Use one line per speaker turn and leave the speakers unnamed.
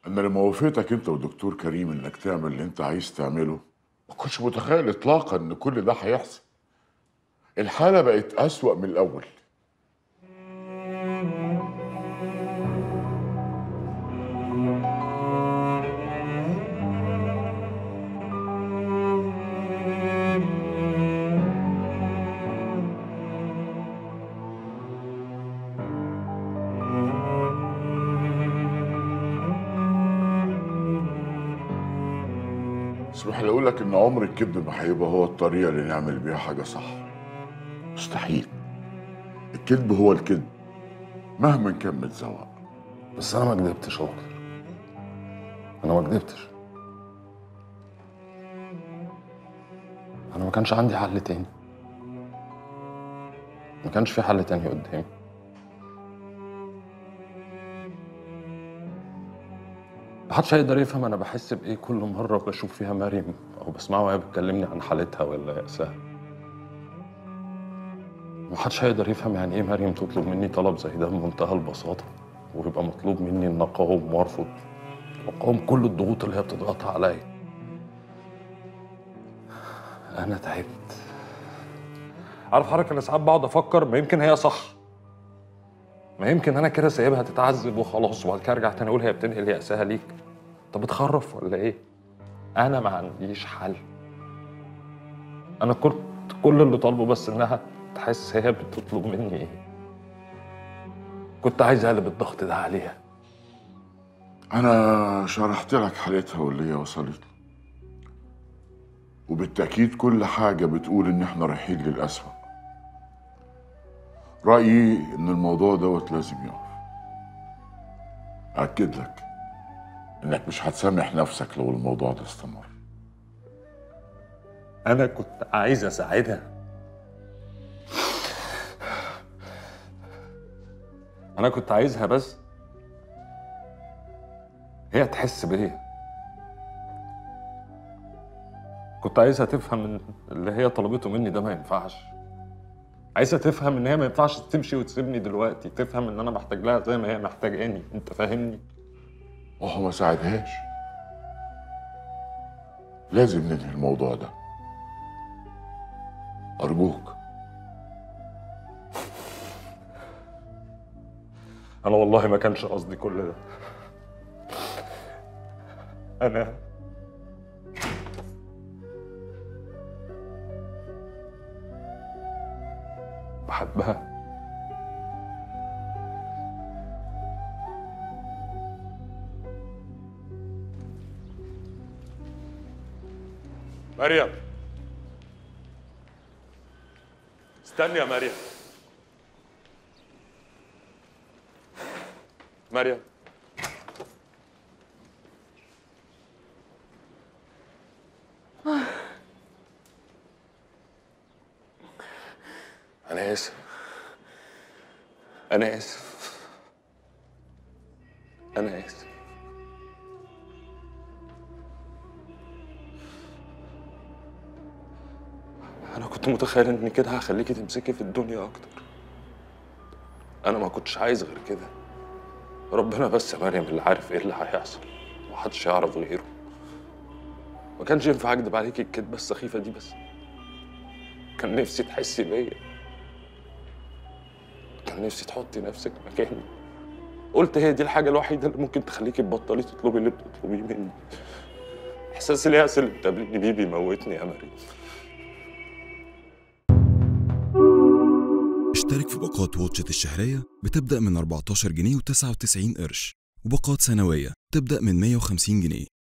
انا لما وافقتك انت والدكتور كريم انك تعمل اللي انت عايز تعمله ما كنتش متخيل اطلاقا ان كل ده هيحصل الحالة بقت أسوأ من الأول اسمح لي اقول لك ان عمر الكذب ما هيبقى هو الطريقه اللي نعمل بيها حاجه صح مستحيل الكذب هو الكذب مهما كان متزوق
بس انا ما كدبتش يا دكتور انا ما كدبتش انا ما كانش عندي حل تاني ما كانش في حل تاني قدامي محدش هيقدر يفهم انا بحس بايه كل مره بشوف فيها مريم او بسمعها وهي بتكلمني عن حالتها ولا يأسها محدش هيقدر يفهم يعني ايه مريم تطلب مني طلب زي ده بمنتهى البساطه ويبقى مطلوب مني ان اقاوم وارفض واقاوم كل الضغوط اللي هي بتضغطها عليا انا تعبت عارف حضرتك انا ساعات بقعد افكر ما يمكن هي صح ما يمكن انا كده سايبها تتعذب وخلاص وبعد كده ارجع تاني اقول هي بتنقل يأسها ليك طب بتخرف ولا ايه انا ما عنديش حل انا كنت كل اللي طالبه بس انها تحس هي بتطلب مني ايه كنت عايز اقلب الضغط ده عليها
انا شرحت لك حالتها واللي هي وصلت له وبالتاكيد كل حاجه بتقول ان احنا رايحين للاسوأ رايي ان الموضوع دوت لازم يقف اكد لك انك مش هتسامح نفسك لو الموضوع ده استمر
انا كنت عايز اساعدها انا كنت عايزها بس هي تحس بيا كنت عايزها تفهم ان اللي هي طلبته مني ده ما ينفعش عايزها تفهم ان هي ما ينفعش تمشي وتسيبني دلوقتي تفهم ان انا محتاج لها زي ما هي محتاجاني انت فاهمني
وهو ما ساعدهاش لازم ننهي الموضوع ده أرجوك
انا والله ما كانش قصدي كل ده انا بحبها مريم استني يا مريم مريم أنا آسف أنا آسف أنا آسف أنا كنت متخيل إن كده هخليكي تمسكي في الدنيا أكتر أنا ما كنتش عايز غير كده ربنا بس يا مريم اللي عارف إيه اللي هيحصل محدش يعرف غيره ما كانش ينفع أكدب عليكي الكدبة السخيفة دي بس كان نفسي تحسي بيا كان نفسي تحطي نفسك مكاني قلت هي دي الحاجة الوحيدة اللي ممكن تخليكي تبطلي تطلبي اللي بتطلبيه مني إحساس اليأس اللي بتقابليني بيه بيموتني يا مريم
اشترك في باقات واتشت الشهرية بتبدأ من 14 جنيه و99 قرش وباقات سنوية تبدأ من 150 جنيه